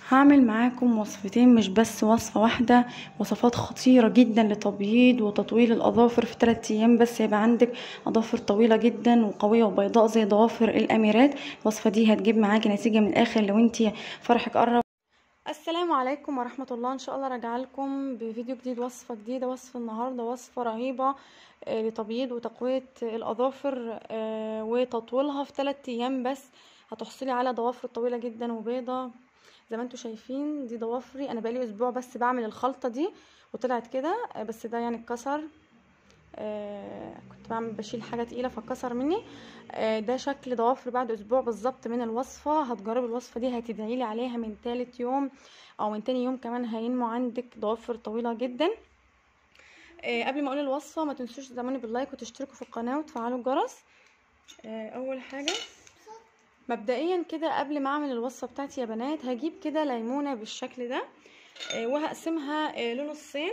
هعمل معاكم وصفتين مش بس وصفة واحدة وصفات خطيرة جدا لتبييض وتطويل الأظافر في 3 أيام بس يبقى عندك أظافر طويلة جدا وقوية وبيضاء زي ضوافر الأميرات الوصفة دي هتجيب معاكي نتيجة من الآخر لو انتي فرحك قرب السلام عليكم ورحمة الله ان شاء الله راجعه لكم بفيديو جديد وصفة جديدة وصفة النهاردة وصفة رهيبة آه، لتبييض وتقوية الأظافر آه، وتطويلها في 3 أيام بس هتحصلي على ضوافر طويلة جدا وبيضة زي ما انتم شايفين دي ضوافري انا بقالي اسبوع بس بعمل الخلطة دي وطلعت كده آه، بس ده يعني اتكسر آه كنت بعمل بشيل حاجة تقيلة فاتكسر مني آه ده شكل ضوافري بعد اسبوع بالظبط من الوصفة هتجربي الوصفة دي هتدعيلي عليها من تالت يوم او من تاني يوم كمان هينمو عندك ضوافر طويلة جدا آه قبل ما اقول الوصفة ما تنسوش تدعموني باللايك وتشتركوا في القناة وتفعلوا الجرس آه اول حاجة مبدئيا كده قبل ما اعمل الوصفة بتاعتي يا بنات هجيب كده ليمونة بالشكل ده آه وهقسمها آه لنصين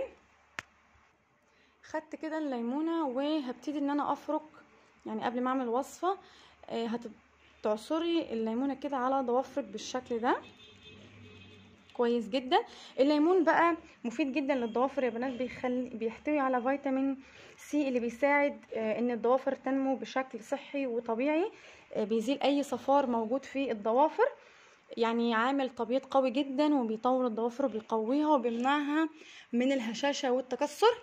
خدت كده الليمونة وهبتدي ان انا افرك يعني قبل ما اعمل الوصفة آه هتعصري الليمونة كده على ضوافرك بالشكل ده كويس جدا الليمون بقى مفيد جدا للضوافر يا بنات بيخلي بيحتوي على فيتامين سي اللي بيساعد آه ان الضوافر تنمو بشكل صحي وطبيعي آه بيزيل اي صفار موجود في الضوافر يعني عامل تبييض قوي جدا وبيطور الضوافر وبيقويها وبيمنعها من الهشاشة والتكسر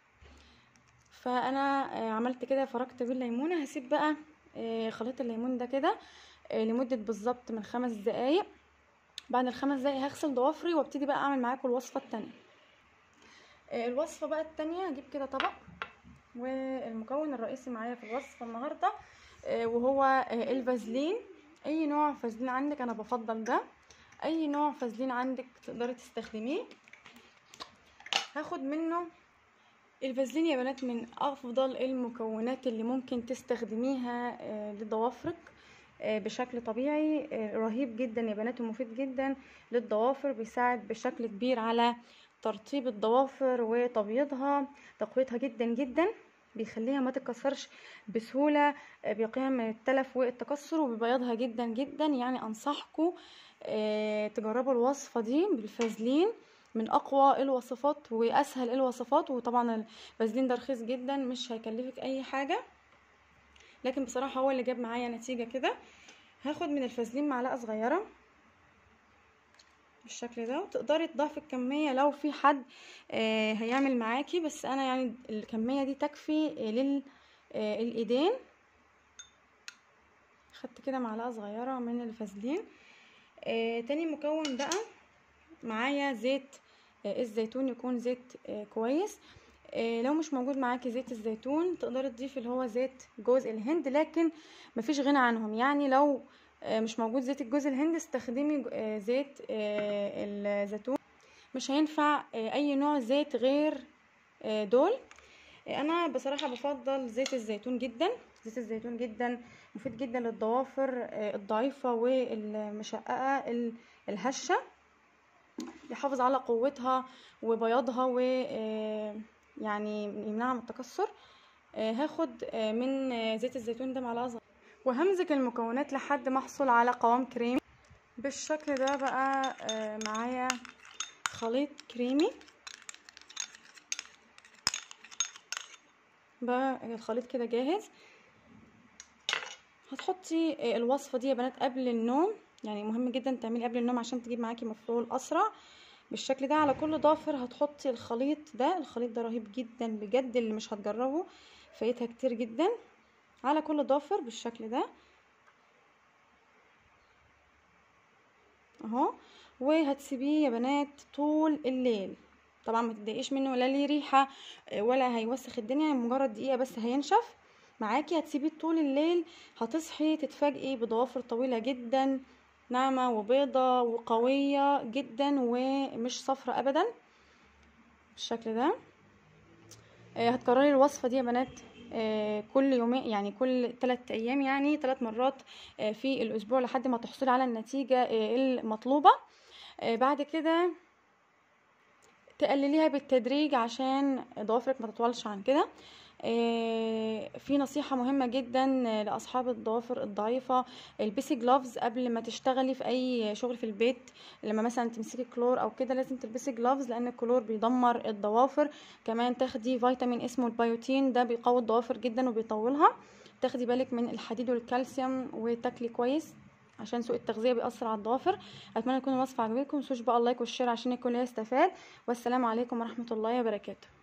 فانا عملت كده فركت بالليمونه هسيب بقى خليط الليمون ده كده لمده بالظبط من خمس دقايق بعد الخمس دقايق هغسل ضوافري وابتدي بقى اعمل معاكم الوصفه التانية الوصفه بقى التانية هجيب كده طبق والمكون الرئيسي معايا في الوصفه النهارده وهو الفازلين اي نوع فازلين عندك انا بفضل ده اي نوع فازلين عندك تقدري تستخدميه هاخد منه الفازلين يا بنات من افضل المكونات اللي ممكن تستخدميها لضوافرك بشكل طبيعي رهيب جدا يا بنات ومفيد جدا للضوافر بيساعد بشكل كبير على ترطيب الضوافر وتبييضها تقويتها جدا جدا بيخليها ما تتكسرش بسهولة بيقيها من التلف والتكسر وبيبيضها جدا جدا يعني انصحكم تجربوا الوصفة دي بالفازلين من اقوى الوصفات واسهل الوصفات وطبعا الفازلين ده رخيص جدا مش هيكلفك اي حاجه لكن بصراحه هو اللي جاب معايا نتيجه كده هاخد من الفازلين معلقه صغيره بالشكل ده وتقدري تضافي الكميه لو في حد آه هيعمل معاكي بس انا يعني الكميه دي تكفي للايدين خدت كده معلقه صغيره من الفازلين آه تاني مكون بقى معايا زيت الزيتون يكون زيت كويس لو مش موجود معاكي زيت الزيتون تقدري تضيفي اللي هو زيت جوز الهند لكن مفيش غنى عنهم يعني لو مش موجود زيت الجوز الهند استخدمي زيت الزيتون مش هينفع اي نوع زيت غير دول انا بصراحه بفضل زيت الزيتون جدا زيت الزيتون جدا مفيد جدا للضوافر الضعيفه والمشققه الهشه يحافظ على قوتها وبياضها و يعني يمنعها من التكسر هاخد من زيت الزيتون ده معلقه صغيره وهمزج المكونات لحد ما احصل على قوام كريمي بالشكل ده بقى معايا خليط كريمي بقى الخليط كده جاهز هتحطي الوصفه دي يا بنات قبل النوم يعني مهم جدا تعملي قبل النوم عشان تجيب معاكي مفعول اسرع بالشكل ده على كل ضافر هتحطي الخليط ده الخليط ده رهيب جدا بجد اللي مش هتجربه فايتها كتير جدا على كل ضافر بالشكل ده اهو وهتسيبيه يا بنات طول الليل طبعا ما تضايقيش منه ولا ليه ريحه ولا هيوسخ الدنيا مجرد دقيقه بس هينشف معاكي هتسيبيه طول الليل هتصحي تتفاجئي بضوافر طويله جدا ناعمة وبيضة وقوية جدا ومش صفرة ابدا بالشكل ده آه هتكرري الوصفة دي يا بنات آه كل يومين يعني كل ثلاث ايام يعني ثلاث مرات آه في الاسبوع لحد ما تحصلي على النتيجة المطلوبة بعد كده تقلليها بالتدريج عشان ضوافرك ما تطولش عن كده آه، في نصيحة مهمة جدا لأصحاب الضوافر الضعيفة البسي جلوفز قبل ما تشتغلي في أي شغل في البيت لما مثلا تمسكي كلور أو كده لازم تلبسي جلوفز لأن الكلور بيدمر الضوافر كمان تاخدي فيتامين اسمه البيوتين ده بيقوي الضوافر جدا وبيطولها تاخدي بالك من الحديد والكالسيوم وتاكلي كويس عشان سوء التغذيه بيأثر على الضوافر اتمنى تكون الوصفه عجبتكم متنسوش بقى اللايك والشير عشان الكل يستفاد والسلام عليكم ورحمه الله وبركاته